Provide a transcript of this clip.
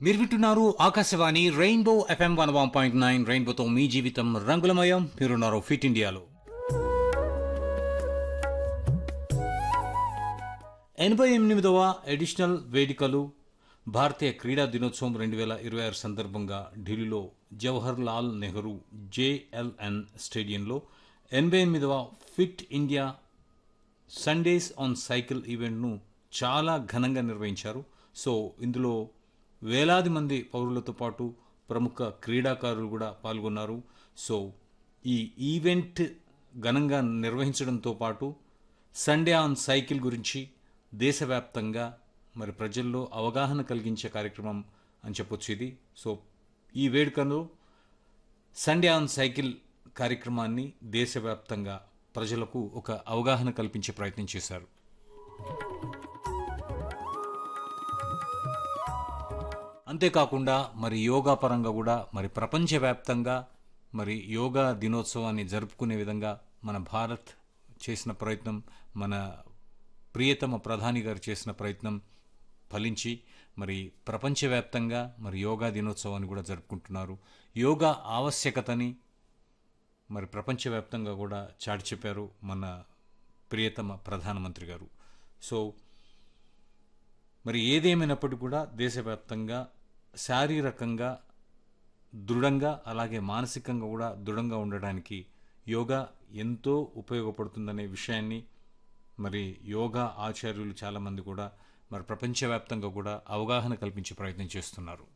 మీరు వింటున్నారు Akashvani rainbow FM one one point nine రెయిన్బోతో మీ జీవితం రంగులమయం మీరున్నారు ఫిట్ ఇండియాలో ఎనభై ఎనిమిదవ ఎడిషనల్ వేదికలు భారతీయ క్రీడా దినోత్సవం రెండు వేల ఇరవై ఆరు సందర్భంగా ఢిల్లీలో జవహర్ లాల్ నెహ్రూ జేఎల్ఎన్ స్టేడియంలో ఎనభై ఎనిమిదవ fit India Sundays on cycle ఈవెంట్ను చాలా ఘనంగా నిర్వహించారు సో ఇందులో వేలాది మంది పౌరులతో పాటు ప్రముఖ క్రీడాకారులు కూడా పాల్గొన్నారు సో ఈ ఈవెంట్ ఘనంగా నిర్వహించడంతో పాటు సండే ఆన్ సైకిల్ గురించి దేశవ్యాప్తంగా మరి ప్రజల్లో అవగాహన కలిగించే కార్యక్రమం అని చెప్పొచ్చు ఇది సో ఈ వేడుకలో సండే ఆన్ సైకిల్ కార్యక్రమాన్ని దేశవ్యాప్తంగా ప్రజలకు ఒక అవగాహన కల్పించే ప్రయత్నం చేశారు అంతేకాకుండా మరి యోగా పరంగా కూడా మరి ప్రపంచవ్యాప్తంగా మరి యోగా దినోత్సవాన్ని జరుపుకునే విధంగా మన భారత్ చేసిన ప్రయత్నం మన ప్రియతమ ప్రధాని గారు చేసిన ప్రయత్నం ఫలించి మరి ప్రపంచవ్యాప్తంగా మరి యోగా దినోత్సవాన్ని కూడా జరుపుకుంటున్నారు యోగా ఆవశ్యకతని మరి ప్రపంచవ్యాప్తంగా కూడా చాటి చెప్పారు మన ప్రియతమ ప్రధానమంత్రి గారు సో మరి ఏదేమైనప్పటికీ కూడా దేశవ్యాప్తంగా శారీరకంగా దృఢంగా అలాగే మానసికంగా కూడా దృఢంగా ఉండడానికి యోగా ఎంతో ఉపయోగపడుతుందనే విషయాన్ని మరి యోగా ఆచార్యులు చాలామంది కూడా మరి ప్రపంచవ్యాప్తంగా కూడా అవగాహన కల్పించే ప్రయత్నం చేస్తున్నారు